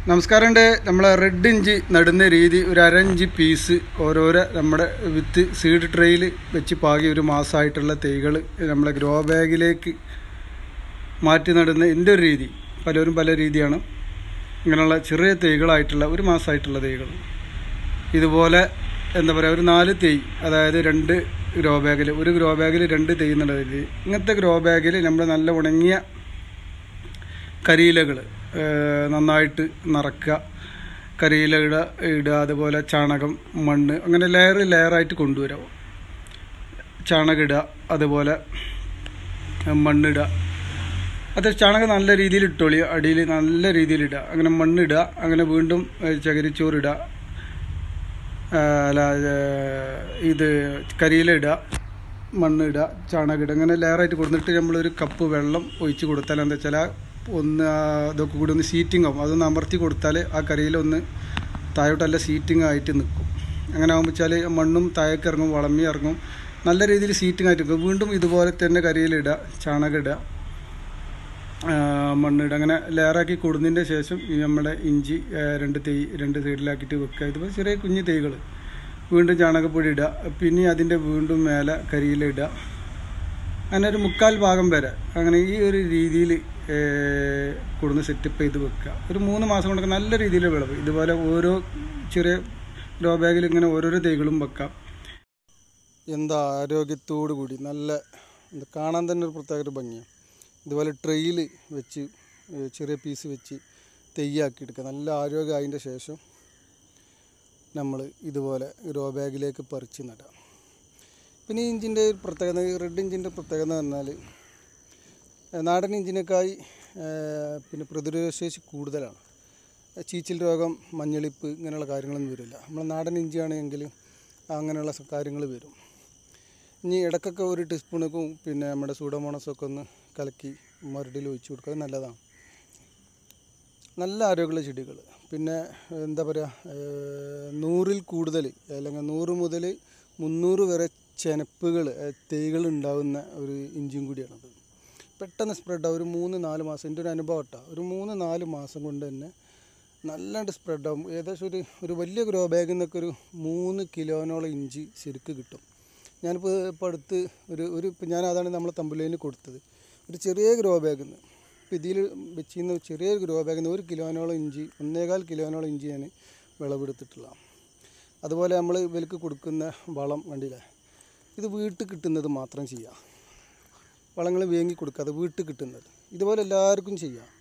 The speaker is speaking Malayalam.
നമസ്കാരമുണ്ട് നമ്മളെ റെഡ് ഇഞ്ചി നടുന്ന രീതി ഒരു അരഞ്ച് പീസ് ഓരോരോ നമ്മുടെ വിത്ത് സീഡ് ട്രെയിൽ വെച്ച് പാകി ഒരു മാസമായിട്ടുള്ള തൈകൾ നമ്മളെ ഗ്രോ ബാഗിലേക്ക് മാറ്റി നടുന്ന എൻ്റെ ഒരു രീതി പലരും പല രീതിയാണ് ഇങ്ങനെയുള്ള ചെറിയ തൈകളായിട്ടുള്ള ഒരു മാസമായിട്ടുള്ള തൈകൾ ഇതുപോലെ എന്താ പറയുക ഒരു നാല് തൈ അതായത് രണ്ട് ഗ്രോ ബാഗിൽ ഒരു ഗ്രോ ബാഗിൽ രണ്ട് തൈ എന്നുള്ള രീതി ഇങ്ങനത്തെ ഗ്രോ ബാഗിൽ നമ്മൾ നല്ല ഉണങ്ങിയ കരിയിലകൾ നന്നായിട്ട് നിറക്കുക കരിയില ഇടുക ഇടുക അതുപോലെ ചാണകം മണ്ണ് അങ്ങനെ ലെയർ ലെയറായിട്ട് കൊണ്ടുവരാം ചാണകം ഇടുക അതുപോലെ മണ്ണിടുക അത് ചാണകം നല്ല രീതിയിൽ ഇട്ടോളി അടിയിൽ നല്ല രീതിയിൽ ഇടുക അങ്ങനെ മണ്ണിടുക അങ്ങനെ വീണ്ടും ഏഹ്, ചകിരിച്ചോറിടുക ആ, അല്ല ഏഹ്, ഇത് കരിയില ഇടുക മണ്ണിടുക ചാണകം ഇടുക അങ്ങനെ ലെയറായിട്ട് കൊടുത്തിട്ട് നമ്മളൊരു കപ്പ് വെള്ളം ഒഴിച്ച് കൊടുത്താൽ എന്താ വെച്ചാൽ ആ ഒന്ന് ആ ഇതൊക്കെ കൂടി ഒന്ന് സീറ്റിംഗ് ആവും അതൊന്ന് അമർത്തി കൊടുത്താൽ ആ കരിയില ഒന്ന് താഴോട്ടല്ല സീറ്റിംഗ് ആയിട്ട് നിൽക്കും അങ്ങനെ ആകുമ്പോൾ വെച്ചാൽ മണ്ണും താഴേക്ക് ഇറങ്ങും വളമി ഇറങ്ങും നല്ല രീതിയിൽ സീറ്റിംഗ് ആയിട്ട് നിൽക്കും വീണ്ടും ഇതുപോലെ തന്നെ കരിയിലിടുക ചാണകം ഇടുക ആ, മണ്ണിടുക അങ്ങനെ ലെയറാക്കി കൊടുന്നതിൻ്റെ ശേഷം ഈ നമ്മുടെ ഇഞ്ചി ആ, രണ്ട് തൈ രണ്ട് സൈഡിലാക്കിയിട്ട് വെക്കുക ഇതിപ്പോൾ ചെറിയ കുഞ്ഞു തൈകൾ വീണ്ടും ചാണകപ്പൊടി ഇടുക പിന്നെ അതിൻ്റെ വീണ്ടും മേലെ കരിയില ഇടുക അങ്ങനെ ഒരു മുക്കാൽ ഭാഗം വരെ അങ്ങനെ ഈ ഒരു രീതിയിൽ കൊടുന്ന് സെറ്റപ്പ് ചെയ്ത് വെക്കുക ഒരു മൂന്ന് മാസം കൊണ്ടൊക്കെ നല്ല രീതിയിൽ വിളവ് ഇതുപോലെ ഓരോ ചെറിയ ലോ ബാഗിൽ ഇങ്ങനെ ഓരോരോ തൈകളും വെക്കാം എന്താ ആരോഗ്യത്തോടു കൂടി നല്ല എന്താ കാണാൻ തന്നെ ഒരു പ്രത്യേക ഒരു ഭംഗിയാണ് ഇതുപോലെ ട്രെയിൽ വെച്ച് ഏഹ് ചെറിയ പീസ് വെച്ച് തെയ്യാക്കി എടുക്കുക നല്ല ആരോഗ്യം അതിൻ്റെ ശേഷം നമ്മൾ ഇതുപോലെ ഗ്രോ ബാഗിലേക്ക് പറിച്ച് നടാം പിന്നെ ഈ ഇഞ്ചിൻ്റെ ഒരു പ്രത്യേകത ഈ റെഡ് ഇഞ്ചിൻ്റെ പ്രത്യേകത എന്ന് പറഞ്ഞാൽ ഏഹ് നാടൻ ഇഞ്ചിനേക്കായി ഏഹ് പിന്നെ പ്രതിരോധശേഷി കൂടുതലാണ് ചീച്ചിൽ രോഗം മഞ്ഞളിപ്പ് ഇങ്ങനെയുള്ള കാര്യങ്ങളൊന്നും വരില്ല നമ്മൾ നാടൻ ഇഞ്ചിയാണെങ്കിൽ അങ്ങനെയുള്ള കാര്യങ്ങൾ വരും ഇനി ഇടയ്ക്കൊക്കെ ഒരു ടീസ്പൂണൊക്കെ പിന്നെ നമ്മുടെ സൂഡോമോണസൊക്കെ ഒന്ന് കലക്കി മരടിൽ ഒഴിച്ച് കൊടുക്കുക അത് നല്ലതാണ് നല്ല ആരോഗ്യമുള്ള ചെടികൾ പിന്നെ എന്താ പറയുക ഏഹ് നൂറിൽ കൂടുതൽ അല്ലെങ്കിൽ നൂറ് മുതൽ മുന്നൂറ് വരെ ചെനപ്പുകൾ തൈകൾ ഉണ്ടാകുന്ന ഒരു ഇഞ്ചിയും കൂടിയാണത് പെട്ടെന്ന് സ്പ്രെഡാവും ഒരു മൂന്ന് നാല് മാസം എൻ്റെ ഒരു അനുഭവം കേട്ടോ ഒരു മൂന്ന് നാല് മാസം കൊണ്ട് തന്നെ നല്ലതായിട്ട് സ്പ്രെഡാവും ഏകദേശം ഒരു ഒരു വലിയ ഗ്രോ ബാഗിൽ നിന്നൊക്കെ ഒരു മൂന്ന് കിലോനോളം ഇഞ്ചി ശരിക്ക് കിട്ടും ഞാനിപ്പോൾ ഇപ്പോൾ അടുത്ത് ഒരു ഒരു ഇപ്പം ഞാൻ അതാണ് നമ്മളെ തമ്പുലേന് കൊടുത്തത് ഒരു ചെറിയ ഗ്രോ ബാഗിൽ നിന്ന് ഇപ്പം ഇതിൽ വെച്ചിരുന്ന ചെറിയ ഗ്രോ ബാഗിൽ നിന്ന് ഒരു കിലോനോളം ഇഞ്ചി ഒന്നേകാൽ കിലോനോളം ഇഞ്ചി ഞാൻ വിളവെടുത്തിട്ടുള്ള അതുപോലെ നമ്മൾ ഇവർക്ക് കൊടുക്കുന്ന വളം കണ്ടില്ലേ ഇത് വീട്ടിൽ കിട്ടുന്നത് മാത്രം ചെയ്യുക വളങ്ങൾ വേങ്ങി കൊടുക്കാതെ വീട്ടിൽ കിട്ടുന്നത് ഇതുപോലെ എല്ലാവർക്കും ചെയ്യാം